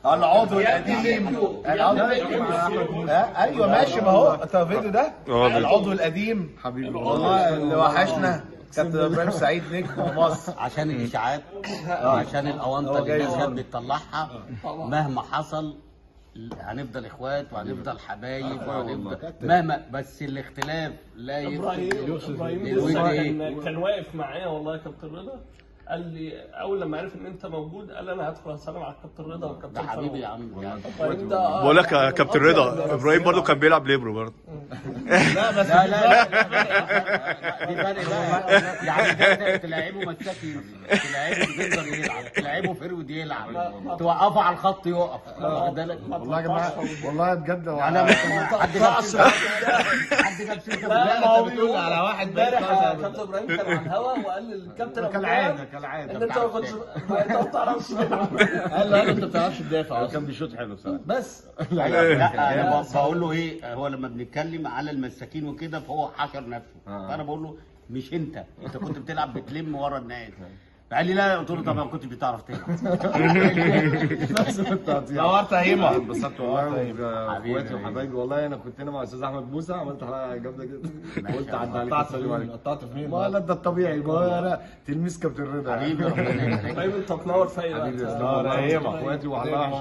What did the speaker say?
العضو القديم العضو ها؟ ايوه ماشي ما هو انت الفيديو ده اه، العضو القديم حبيبي والله اللي وحشنا كابتن ابراهيم سعيد نجم مصر عشان الاشاعات عشان الاونطه اللي جاي الناس ورا. كانت بتطلعها مهما حصل هنفضل اخوات وهنفضل حبايب وهنفضل مهما بس الاختلاف لا ابراهيم يفسد ابراهيم الود لسه ايه كان كان واقف معايا والله يا كابتن رضا قال لي اول لما عرف ان انت موجود قال لي انا هدخل اسلم على الكابتن رضا ده والكابتن حبيبي يا فاروق عم يعني ابراهيم ده آه، بقول لك يا واحد من كابتن أفضل رضا الناس. ابراهيم برضو كان بيلعب ليبرو برضه لا بس لا لا لا دي فرق بقى يعني ده تلاعبه مساكي تلاعبه ديفندر يلعب تلاعبه فرود يلعب توقفه على الخط يقف واخد بالك والله يا جماعه والله بجد هو انا حد جاب سيرة- حد جاب سيرة لا لا ما هو انت بتقول بيقول على واحد امبارح بيتكلم. كابتن ابراهيم كان على الهوا وقال للكابتن ابو كالعاده جهل كالعاده ان انت ما كنتش ما انت ما بتعرفش تلعب. قال له انت ما بتعرفش تدافع كان بيشوط حلو بصراحه بس لا انا ب- بقول له ايه هو لما بنتكلم على المساكين وكده فهو حشر نفسه فانا بقول له مش انت انت كنت بتلعب بتلم ورا الناس قال لي لا قلت له طب ما كنتش بتعرف تلعب نورت يا هيما انبسطت والله حبيبي. واخواتي وحبايبي والله انا كنت هنا مع الاستاذ احمد موسى عملت حلقه جامده جدا قلت عدى عليك قطعت السلام عليكم قطعت في مين؟ ما لا ده الطبيعي ما هو انا تلميذ كابتن رضا حبيبي ربنا يخليك ابراهيم انت تنور في اي وقت حبيبي يا نور يا هيما. اخواتي والله